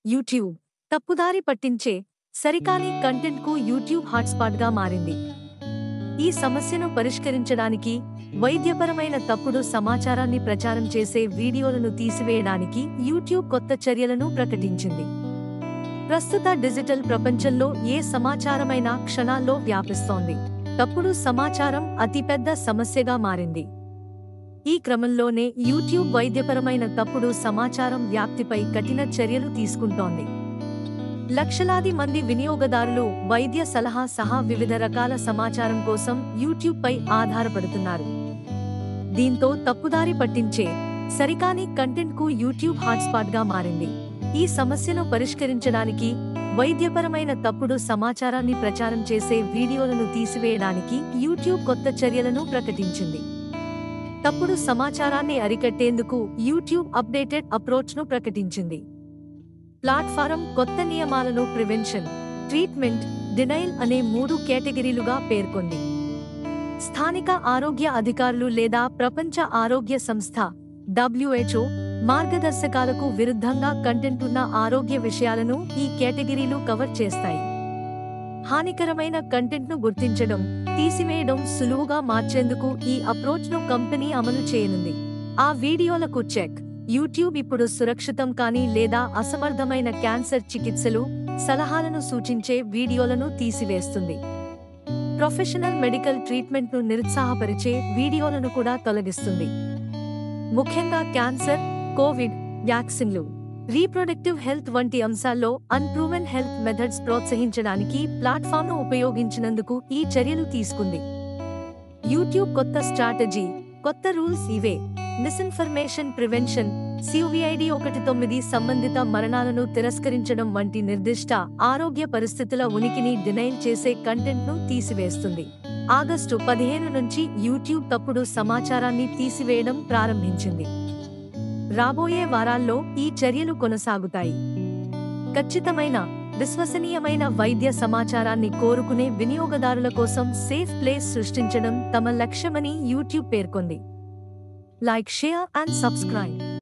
YouTube తప్పుదారి పట్టించే సరికాని కంటెంట్కు YouTube హాట్స్పాట్గా మారింది ఈ సమస్యను పరిష్కరించడానికి వైద్యపరమైన తప్పుడు సమాచారాన్ని ప్రచారం చేసే వీడియోలను తీసివేయడానికి యూట్యూబ్ కొత్త చర్యలను ప్రకటించింది ప్రస్తుత డిజిటల్ ప్రపంచంలో ఏ సమాచారమైనా క్షణాల్లో వ్యాపిస్తోంది తప్పుడు సమాచారం అతిపెద్ద సమస్యగా మారింది ఈ క్రమంలోనే యూట్యూబ్ వైద్యపరమైన తప్పుడు సమాచారం వ్యాప్తిపై కఠిన చర్యలు తీసుకుంటోంది లక్షలాది మంది వినియోగదారులు వైద్య సలహా సహా వివిధ రకాల సమాచారం కోసం యూట్యూబ్ పై ఆధారపడుతున్నారు దీంతో తప్పుదారి పట్టించే సరికాని కంటెంట్కు యూట్యూబ్ హాట్స్పాట్గా మారింది ఈ సమస్యను పరిష్కరించడానికి వైద్యపరమైన తప్పుడు సమాచారాన్ని ప్రచారం చేసే వీడియోలను తీసివేయడానికి యూట్యూబ్ కొత్త చర్యలను ప్రకటించింది తప్పుడు సమాచారాన్ని అరికట్టేందుకు యూట్యూబ్ అప్డేటెడ్ అప్రోచ్ను ప్రకటించింది ప్లాట్ఫారం కొత్త నియమాలను ప్రివెన్షన్ ట్రీట్మెంట్ డినైల్ అనే మూడు కేటగిరీలుగా పేర్కొంది స్థానిక ఆరోగ్య అధికారులు లేదా ప్రపంచ ఆరోగ్య సంస్థ డబ్ల్యూహెచ్ఓ మార్గదర్శకాలకు విరుద్ధంగా కంటెంట్ ఉన్న ఆరోగ్య విషయాలను ఈ కేటగిరీలు కవర్ చేస్తాయి హానికరమైన కంటెంట్ను గుర్తించడం తీసివేయడం సులువుగా మార్చేందుకు ఈ అప్రోచ్ను కంపెనీ అమలు చేయనుంది ఆ వీడియోలకు చెక్ యూట్యూబ్ ఇప్పుడు సురక్షితం కానీ లేదా అసమర్థమైన క్యాన్సర్ చికిత్సలు సలహాలను సూచించే వీడియోలను తీసివేస్తుంది ప్రొఫెషనల్ మెడికల్ ట్రీట్మెంట్ను నిరుత్సాహపరిచే వీడియోలను కూడా తొలగిస్తుంది ముఖ్యంగా క్యాన్సర్ కోవిడ్ వ్యాక్సిన్లు రీప్రొడక్టివ్ హెల్త్ వంటి అంశాల్లో అన్ప్రూవెన్ హెల్త్ మెథడ్స్ ప్రోత్సహించడానికి ప్లాట్ఫామ్ను ఉపయోగించినందుకు ఈ చర్యలు తీసుకుంది యూట్యూబ్ కొత్త స్ట్రాటజీ కొత్త రూల్స్ ఇవే మిస్ఇన్ఫర్మేషన్ ప్రివెన్షన్ సివిఐడి ఒకటి తొమ్మిది సంబంధిత మరణాలను తిరస్కరించడం వంటి నిర్దిష్ట ఆరోగ్య పరిస్థితుల ఉనికిని డినైల్ చేసే కంటెంట్ను తీసివేస్తుంది ఆగస్టు పదిహేను నుంచి యూట్యూబ్ తప్పుడు సమాచారాన్ని తీసివేయడం ప్రారంభించింది రాబోయే వారాల్లో ఈ చర్యలు కొనసాగుతాయి ఖచ్చితమైన విశ్వసనీయమైన వైద్య సమాచారాన్ని కోరుకునే వినియోగదారుల కోసం సేఫ్ ప్లేస్ సృష్టించడం తమ లక్ష్యమని యూట్యూబ్ పేర్కొంది లైక్ షేర్ అండ్ సబ్స్క్రైబ్